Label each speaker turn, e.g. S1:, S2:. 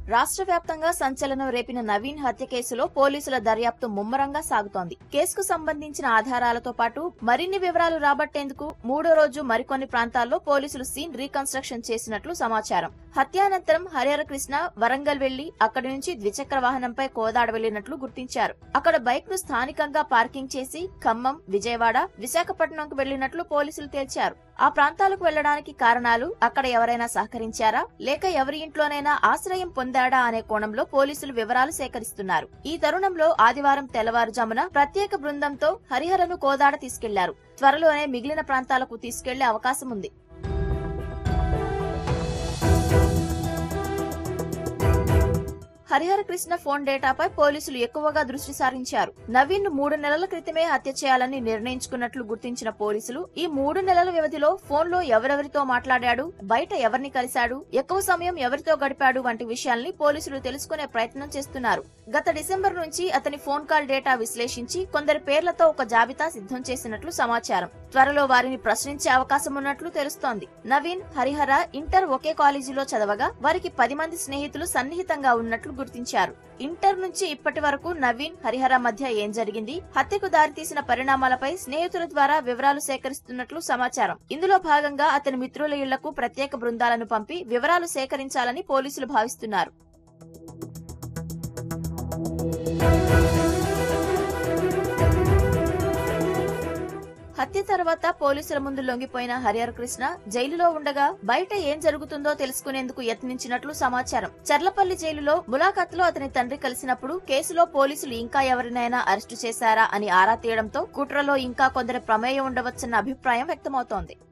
S1: రాష్ట్ర వ్యాప్తంగా సంచలనం రేపిన నవీన్ హత్య కేసులో పోలీసుల దర్యాప్తు ముమ్మరంగా సాగుతోంది కేసుకు సంబంధించిన ఆధారాలతో పాటు మరిన్ని వివరాలు రాబట్టేందుకు మూడో రోజు మరికొన్ని ప్రాంతాల్లో పోలీసులు సీన్ రీకన్స్ట్రక్షన్ చేసినట్లు సమాచారం హత్యానంతరం హరిహర కృష్ణ వరంగల్ వెళ్లి అక్కడి నుంచి ద్విచక్ర వాహనంపై కోదాడ వెళ్లినట్లు గుర్తించారు అక్కడ బైక్ ను స్థానికంగా పార్కింగ్ చేసి ఖమ్మం విజయవాడ విశాఖపట్నంకు వెళ్లినట్లు పోలీసులు తేల్చారు ఆ ప్రాంతాలకు వెళ్లడానికి కారణాలు అక్కడ ఎవరైనా సహకరించారా లేక ఎవరి ఇంట్లోనైనా ఆశ్రయం పొందాడా అనే కోణంలో పోలీసులు వివరాలు సేకరిస్తున్నారు ఈ తరుణంలో ఆదివారం తెల్లవారుజామున ప్రత్యేక బృందంతో హరిహరను కోదాడ తీసుకెళ్లారు త్వరలోనే మిగిలిన ప్రాంతాలకు తీసుకెళ్లే అవకాశం ఉంది హరిహర కృష్ణ ఫోన్ డేటాపై పోలీసులు ఎక్కువగా దృష్టి సారించారు నవీన్ ను మూడు నెలల క్రితమే హత్య చేయాలని నిర్ణయించుకున్నట్లు గుర్తించిన పోలీసులు ఈ మూడు నెలల వ్యవధిలో ఫోన్ లో ఎవరెవరితో మాట్లాడాడు బయట ఎవరిని కలిశాడు ఎక్కువ సమయం ఎవరితో గడిపాడు వంటి విషయాల్ని పోలీసులు తెలుసుకునే ప్రయత్నం చేస్తున్నారు గత డిసెంబర్ నుంచి అతని ఫోన్ కాల్ డేటా విశ్లేషించి కొందరి పేర్లతో ఒక జాబితా సిద్ధం చేసినట్లు సమాచారం త్వరలో వారిని ప్రశ్నించే అవకాశం ఉన్నట్లు తెలుస్తోంది నవీన్ హరిహర ఇంటర్ ఒకే కాలేజీలో చదవగా వారికి పది మంది స్నేహితులు సన్నిహితంగా ఉన్నట్లు గుర్తించారు ఇంటర్ నుంచి ఇప్పటి వరకు నవీన్ హరిహర మధ్య ఏం జరిగింది హత్యకు దారితీసిన పరిణామాలపై స్నేహితుల ద్వారా వివరాలు సేకరిస్తున్నట్లు సమాచారం ఇందులో భాగంగా అతని మిత్రుల ఇళ్లకు ప్రత్యేక బృందాలను పంపి వివరాలు సేకరించాలని పోలీసులు భావిస్తున్నారు హత్య తర్వాత పోలీసుల ముందు లొంగిపోయిన హరిహర కృష్ణ జైలులో ఉండగా బయట ఏం జరుగుతుందో తెలుసుకునేందుకు యత్నించినట్లు సమాచారం చర్లపల్లి జైలులో ములాఖాత్లో అతని తండ్రి కలిసినప్పుడు కేసులో పోలీసులు ఇంకా ఎవరినైనా అరెస్టు చేశారా అని ఆరా తీయడంతో కుట్రలో ఇంకా కొందరి ప్రమేయం ఉండవచ్చన్న అభిప్రాయం వ్యక్తమవుతోంది